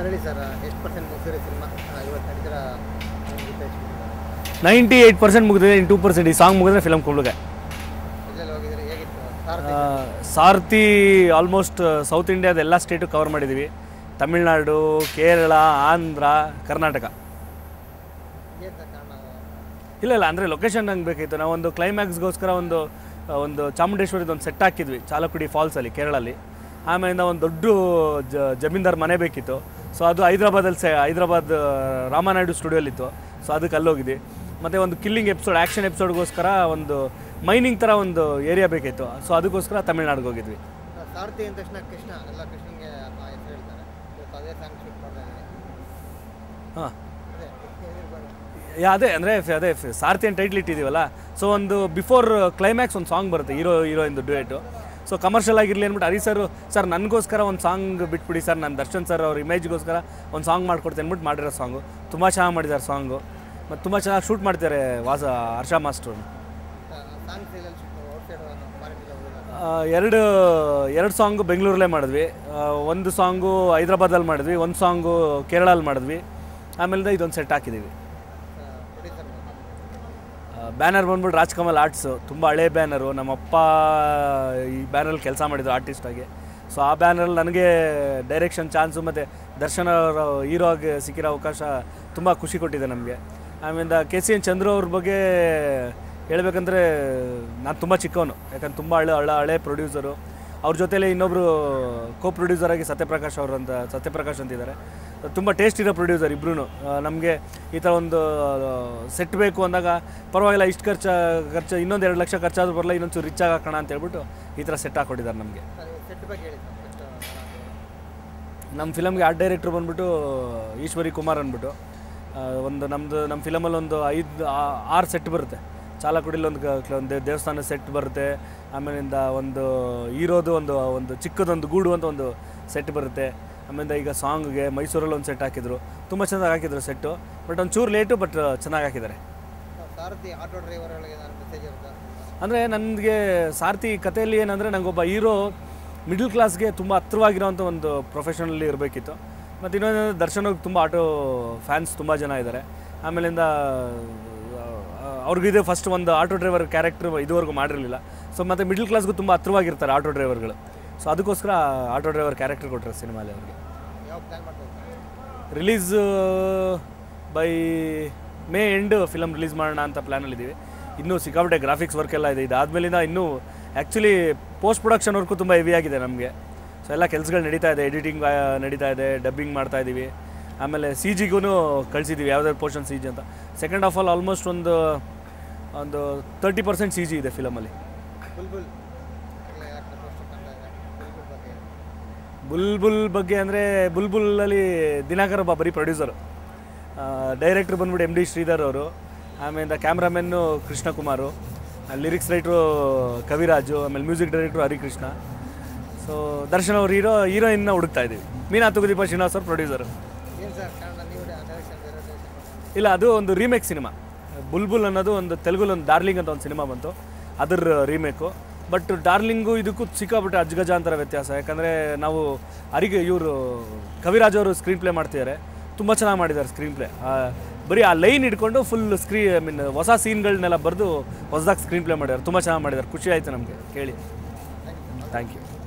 Sir ಹೇಳಿ sir ಎಷ್ಟು percent ಮುಗಿಸಿರಿ cinema ಇವತ್ತು ನಡೀತಿರ ನೈಂಟಿ ಏಯ್ಟ್ ಪರ್ಸೆಂಟ್ ಮುಗಿದಿದೆ ಇನ್ನು ಟೂ ಪರ್ಸೆಂಟ್ ಈ ಸಾಂಗ್ ಮುಗಿದ್ರೆ ಫಿಲಮ್ ಕುಂಬ್ಳಿಗೆ ಎಲ್ಲೆಲ್ಲಿ ಹೋಗಿದ್ರಿ ಹೇಗಿತ್ತು ಸಾರಥಿ ಸಾರಥಿ ಆಲ್ಮೋಸ್ಟ್ ಸೌತ್ ಇಂಡಿಯಾದ ಎಲ್ಲ ಸ್ಟೇಟು ಕವರ್ ಮಾಡಿದ್ದೀವಿ ತಮಿಳ್ನಾಡು ಕೇರಳ ಆಂಧ್ರ ಕರ್ನಾಟಕ ಏನು ಸರ್ ಕಾರಣ ಇಲ್ಲ ಇಲ್ಲ ಅಂದರೆ ಲೊಕೇಶನ್ ನಂಗೆ ಬೇಕಿತ್ತು ನಾವು ಒಂದು ಕ್ಲೈಮ್ಯಾಕ್ಸ್ಗೋಸ್ಕರ ಒಂದು ಆ, ಒಂದು ಚಾಮುಂಡೇಶ್ವರಿದು ಒಂದು ಸೆಟ್ ಹಾಕಿದ್ವಿ ಚಾಲಕುಡಿ ಫಾಲ್ಸಲ್ಲಿ ಕೇರಳಲ್ಲಿ ಆಮೇಲಿಂದ ಒಂದು ದೊಡ್ಡ ಜ ಜಮೀನ್ದಾರ್ ಮನೆ ಬೇಕಿತ್ತು ಸೊ ಅದು ಹೈದ್ರಾಬಾದಲ್ಲಿ ಸೆ ಹೈದ್ರಾಬಾದ್ ರಾಮನಾಯ್ಡು ಸ್ಟುಡಿಯೋಲಿತ್ತು ಸೊ ಅದಕ್ಕೆ ಅಲ್ಲೋಗಿದ್ವಿ ಮತ್ತು ಒಂದು ಕಿಲ್ಲಿಂಗ್ ಎಪಿಸೋಡ್ ಆ್ಯಕ್ಷನ್ ಎಪಿಸೋಡ್ಗೋಸ್ಕರ ಒಂದು ಮೈನಿಂಗ್ ಥರ ಒಂದು ಏರಿಯಾ ಬೇಕಿತ್ತು ಸೊ ಅದಕ್ಕೋಸ್ಕರ ತಮಿಳ್ನಾಡಿಗೆ ಹೋಗಿದ್ವಿ ಸಾರಥಿ ಅಂದ ತಕ್ಷಣ ಕೃಷ್ಣ ಎಲ್ಲ ಕೃಷ್ಣಂಗೆ ಆ ಹೆಸರು ಹೇಳ್ತಾರೆ ಇವತ್ತು ಅದೇ ಸಾಂಗ್ ಶೂಟ್ ಮಾಡ್ತಾ ಇದ್ದೀನಿ ಹಾಂ ಅದೇ ಏನಿರ್ಬಾರ್ದು. ಯಾ ಅದೇ ಅಂದರೆ ಅದೇ ಫ- ಸಾರಥಿ ಅಂತ ಟೈಟ್ಲ್ ಇಟ್ಟಿದ್ದೀವಲ್ಲ ಸೊ ಒಂದು ಬಿಫೋರ್ ಕ್ಲೈಮ್ಯಾಕ್ಸ್ ಒಂದು ಸಾಂಗ್ ಬರುತ್ತೆ ಹೀರೋ ಹೀರೋಯಿಂದು ಡುಯೇಟು ಸೊ ಕಮರ್ಷಿಯಲ್ ಆಗಿರಲಿ ಅಂದ್ಬಿಟ್ಟು ಹರಿ ಸರ್ ಸರ್ ನನಗೋಸ್ಕರ ಒಂದು ಸಾಂಗ್ ಬಿಟ್ಬಿಡಿ ಸರ್ ನಾನು ದರ್ಶನ್ ಸರ್ ಅವ್ರ ಇಮೇಜ್ಗೋಸ್ಕರ ಒಂದು ಸಾಂಗ್ ಮಾಡ್ಕೊಡ್ತೀನಿ ಅಂದ್ಬಿಟ್ಟು ಮಾಡಿರೋ ಸಾಂಗು ತುಂಬ ಚೆನ್ನಾಗಿ ಮಾಡಿದ್ದಾರೆ ಸಾಂಗು ಮತ್ತು ತುಂಬ ಚೆನ್ನಾಗಿ ಶೂಟ್ ಮಾಡ್ತಾರೆ ವಾಸ ಹರ್ಷ ಮಾಸ್ಟ್ರು ಸಾಂಗ್ಸ್ ಎಲ್ಲೆಲ್ಲಿ ಶೂಟ್ ಔಟ್ ಸೈಡ್ ಫಾರಿನ್ ಹೋಗಿಲ್ಲ ಆ, ಎರಡು ಎರಡು ಸಾಂಗು ಬೆಂಗಳೂರಲ್ಲೇ ಮಾಡಿದ್ವಿ ಆ, ಒಂದು ಸಾಂಗು ಹೈದ್ರಾಬಾದಲ್ಲಿ ಮಾಡಿದ್ವಿ ಒಂದು ಸಾಂಗು ಕೇರಳಲ್ಲಿ ಮಾಡಿದ್ವಿ ಆಮೇಲಿಂದ ಇದೊಂದು ಸೆಟ್ ಹಾಕಿದ್ದೀವಿ ಪ್ರೊಡ್ಯೂಸರ್ ಬ್ಯಾನರ್ ಬಂದ್ಬಿಟ್ಟು ರಾಜ್ಕಮಲ್ ಆರ್ಟ್ಸು ತುಂಬ ಹಳೆ ಬ್ಯಾನರು ನಮ್ಮಪ್ಪ ಈ ಬ್ಯಾನರಲ್ಲಿ ಕೆಲಸ ಮಾಡಿದ್ರು ಆರ್ಟಿಸ್ಟಾಗಿ ಸೊ ಆ ಬ್ಯಾನರಲ್ಲಿ ನನಗೆ ಡೈರೆಕ್ಷನ್ ಚಾನ್ಸು ಮತ್ತು ದರ್ಶನ್ ಅವರ ಹೀರೋ ಆಗಿ ಸಿಕ್ಕಿರೋ ಅವಕಾಶ ತುಂಬ ಖುಷಿ ಕೊಟ್ಟಿದೆ ನಮಗೆ ಆಮೇಲೆ ಕೆ ಸಿ ಎನ್ ಚಂದ್ರು ಅವ್ರ ಬಗ್ಗೆ ಹೇಳ್ಬೇಕಂದ್ರೆ ನಾನು ತುಂಬ ಚಿಕ್ಕವನು ಯಾಕಂದ್ರೆ ತುಂಬ ಹಳೆ ಹಳೆ ಹಳೆ ಪ್ರೊಡ್ಯೂಸರು ಅವ್ರ ಜೊತೆಲಿ ಇನ್ನೊಬ್ಬರು ಕೋ ಪ್ರೊಡ್ಯೂಸರ್ ಆಗಿ ಸತ್ಯಪ್ರಕಾಶ್ ಅವರು ಅಂತ ಸತ್ಯಪ್ರಕಾಶ್ ಅಂತಿದ್ದಾರೆ ತುಂಬ ಟೇಸ್ಟ್ ಇರೋ ಪ್ರೊಡ್ಯೂಸರ್ ಇಬ್ಬರೂ ನಮಗೆ ಈ ಥರ ಒಂದು ಸೆಟ್ ಬೇಕು ಅಂದಾಗ ಪರವಾಗಿಲ್ಲ ಇಷ್ಟು ಖರ್ಚು ಖರ್ಚು ಇನ್ನೊಂದು ಎರಡು ಲಕ್ಷ ಖರ್ಚಾದ್ರೂ ಬರಲ್ಲ ಇನ್ನೊಂದು ರಿಚ್ ಆಗಿ ಹಾಕೋಣ ಅಂತ ಹೇಳ್ಬಿಟ್ಟು ಈ ಥರ ಸೆಟ್ ಹಾಕ್ಕೊಟ್ಟಿದ್ದಾರೆ ನಮಗೆ ಸರ್ ಸೆಟ್ ಬಗ್ಗೆ ಹೇಳಿ ಸರ್ ಎಷ್ಟು ನಮ್ಮ ಫಿಲಮ್ಗೆ ಆರ್ಟ್ ಡೈರೆಕ್ಟ್ರ್ ಬಂದ್ಬಿಟ್ಟು ಈಶ್ವರಿ ಕುಮಾರ್ ಅಂದ್ಬಿಟ್ಟು ಆ, ಒಂದು ನಮ್ಮದು ನಮ್ಮ ಫಿಲಮಲ್ಲಿ ಒಂದು ಐದು ಆರು ಸೆಟ್ ಬರುತ್ತೆ ಚಾಲಕುಡಿಲಿ ಒಂದು ಕ- ಒಂದು ದೇವಸ್ಥಾನ ಸೆಟ್ ಬರುತ್ತೆ ಆಮೇಲಿಂದ ಒಂದು ಹೀರೋದು ಒಂದು ಒಂದು ಚಿಕ್ಕದೊಂದು ಗೂಡು ಅಂತ ಒಂದು ಸೆಟ್ ಬರುತ್ತೆ ಆಮೇಲೆ ಈಗ ಸಾಂಗ್ಗೆ ಮೈಸೂರಲ್ಲಿ ಒಂದು ಸೆಟ್ ಹಾಕಿದ್ರು ತುಂಬ ಚೆನ್ನಾಗಿ ಹಾಕಿದ್ರು ಸೆಟ್ಟು ಬಟ್ ಒಂದು ಚೂರು ಲೇಟು ಬಟ್ ಚೆನ್ನಾಗಿ ಹಾಕಿದ್ದಾರೆ ಸಾರಥಿ ಆಟೋ ಡ್ರೈವರ್ಗಳಿಗೆ ನಾನು ಮೆಸೇಜ್ ಇರುತ್ತೆ ಅಂದರೆ ನನಗೆ ಸಾರಥಿ ಕಥೆಯಲ್ಲಿ ಏನಂದರೆ ನನಗೊಬ್ಬ ಹೀರೋ ಮಿಡ್ಲ್ ಕ್ಲಾಸ್ಗೆ ತುಂಬ ಹತ್ರವಾಗಿರೋಂಥ ಒಂದು ಪ್ರೊಫೆಷನಲ್ಲಿ ಇರಬೇಕಿತ್ತು ಮತ್ತು ಇನ್ನೊಂದು ದರ್ಶನ್ ಅವ್ರಿಗೆ ತುಂಬ ಆಟೋ ಫ್ಯಾನ್ಸ್ ತುಂಬ ಜನ ಇದ್ದಾರೆ ಆಮೇಲಿಂದ ಅವ್ರಿಗಿದೆ ಫಸ್ಟ್ ಒಂದು ಆಟೋ ಡ್ರೈವರ್ ಕ್ಯಾರೆಕ್ಟರ್ ಇದುವರೆಗೂ ಮಾಡಿರಲಿಲ್ಲ ಸೊ ಮತ್ತು ಮಿಡ್ಲ್ ಕ್ಲಾಸ್ಗೂ ತುಂಬ ಹತ್ರವಾಗಿರ್ತಾರೆ ಆಟೋ ಡ್ರೈವರ್ಗಳು ಸೊ ಅದಕ್ಕೋಸ್ಕರ ಆಟೋ ಡ್ರೈವರ್ ಕ್ಯಾರೆಕ್ಟರ್ ಕೊಟ್ಟರೆ ಸಿನಿಮಾಲಿ ಅವ್ರಿಗೆ ಯಾವ ಪ್ಲ್ಯಾನ್ ಮಾಡ್ಬೋದು release by May end film release ಮಾಡೋಣ ಅಂತ ಪ್ಲ್ಯಾನಲ್ಲಿದ್ದೀವಿ ಇನ್ನೂ ಸಿಕ್ಕಾಪಟ್ಟೆ ಗ್ರಾಫಿಕ್ಸ್ ವರ್ಕ್ ಎಲ್ಲ ಇದೆ ಇದಾದ್ಮೇಲಿಂದ ಇನ್ನೂ ಆ್ಯಕ್ಚುಲಿ ಪೋಸ್ಟ್ ಪ್ರೊಡಕ್ಷನ್ ವರ್ಕು ತುಂಬ ಹೆವಿ ಆಗಿದೆ ನಮಗೆ ಸೊ ಎಲ್ಲ ಕೆಲಸಗಳು ನಡೀತಾ ಇದೆ ಎಡಿಟಿಂಗ್ ನಡೀತಾ ಇದೆ ಡಬ್ಬಿಂಗ್ ಮಾಡ್ತಾ ಇದ್ದೀವಿ ಆಮೇಲೆ ಸಿ ಜಿಗೂ ಕಳಿಸಿದ್ದೀವಿ ಯಾವುದಾದ್ರು ಪೋರ್ಷನ್ ಸಿ ಜಿ ಅಂತ ಸೆಕೆಂಡ್ ಆಫ್ ಆಲ್ ಆಲ್ಮೋಸ್ಟ್ ಒಂದು ಒಂದು ತರ್ಟಿ ಪರ್ಸೆಂಟ್ ಸಿ ಜಿ ಇದೆ ಫಿಲಮಲ್ಲಿ ಬುಲ್ಬುಲ್ ಎಲ್ಲ ಯಾಕೆ ಪೋಸ್ಟರ್ ಕಾಣ್ತಾ ಇದೆ ಬುಲ್ಬುಲ್ ಬಗ್ಗೆ ಬುಲ್ಬುಲ್ ಬಗ್ಗೆ ಅಂದರೆ ಬುಲ್ಬುಲ್ಲಲ್ಲಿ ದಿನಾಕರ್ ಒಬ್ಬ ಬರೀ ಪ್ರೊಡ್ಯೂಸರು ಡೈರೆಕ್ಟ್ರ್ ಬಂದ್ಬಿಟ್ಟು ಎಮ್ ಡಿ ಶ್ರೀಧರ್ ಅವರು ಆಮೇಲೆ cameraman Krishnakumar lyrics writer Kaviraj ಆಮೇಲೆ music director Harikrishna so Darshan ಅವ್ರು ಹೀರೋ ಹೀರೋಯಿನ್ನ ಹುಡುಕ್ತಾ ಇದ್ದೀವಿ ಮೀನಾ ತುಗುದೀಪ ಶ್ರೀನಿವಾಸ್ ಅವ್ರ ಪ್ರೊಡ್ಯೂಸರು ಏನು ಸರ್ ಕನ್ನಡ ನೀವು ಡೈರೆಕ್ಷನ್ ಬೇರೆ ಡೈರೆಕ್ಷನ್ ಇಲ್ಲ ಅದು ಒಂದು ರೀಮೇಕ್ ಸಿನಿಮಾ ಬುಲ್ಬುಲ್ ಅನ್ನೋದು ಒಂದು ತೆಲುಗುಲಿ ಒಂದು ಡಾರ್ಲಿಂಗ್ ಅಂತ ಒಂದು ಸಿನಿಮಾ ಬಂತು ಅದ್ರ ರೀಮೇಕು ಬಟ್ ಡಾರ್ಲಿಂಗು ಇದಕ್ಕೂ ಸಿಕ್ಕಾಬಿಟ್ಟೆ ಅಜ್ಗಜಾಂತರ ವ್ಯತ್ಯಾಸ ಯಾಕಂದರೆ ನಾವು ಅರಿಗೆ ಇವರು ಕವಿರಾಜ್ ಅವರು ಸ್ಕ್ರೀನ್ ಪ್ಲೇ ಮಾಡ್ತಿದ್ದಾರೆ ತುಂಬ ಚೆನ್ನಾಗಿ ಮಾಡಿದ್ದಾರೆ ಸ್ಕ್ರೀನ್ ಪ್ಲೇ ಬರೀ ಆ ಲೈನ್ ಇಟ್ಕೊಂಡು ಫುಲ್ ಸ್ಕ್ರೀ ಐ ಮೀನ್ ಹೊಸ ಸೀನ್ಗಳನ್ನೆಲ್ಲ ಬರೆದು ಹೊಸದಾಗಿ ಸ್ಕ್ರೀನ್ ಪ್ಲೇ ಮಾಡಿದ್ದಾರೆ ತುಂಬ ಚೆನ್ನಾಗಿ ಮಾಡಿದ್ದಾರೆ ಖುಷಿ ಆಯಿತು ನಮಗೆ ಕೇಳಿ ಥ್ಯಾಂಕ್ ಯು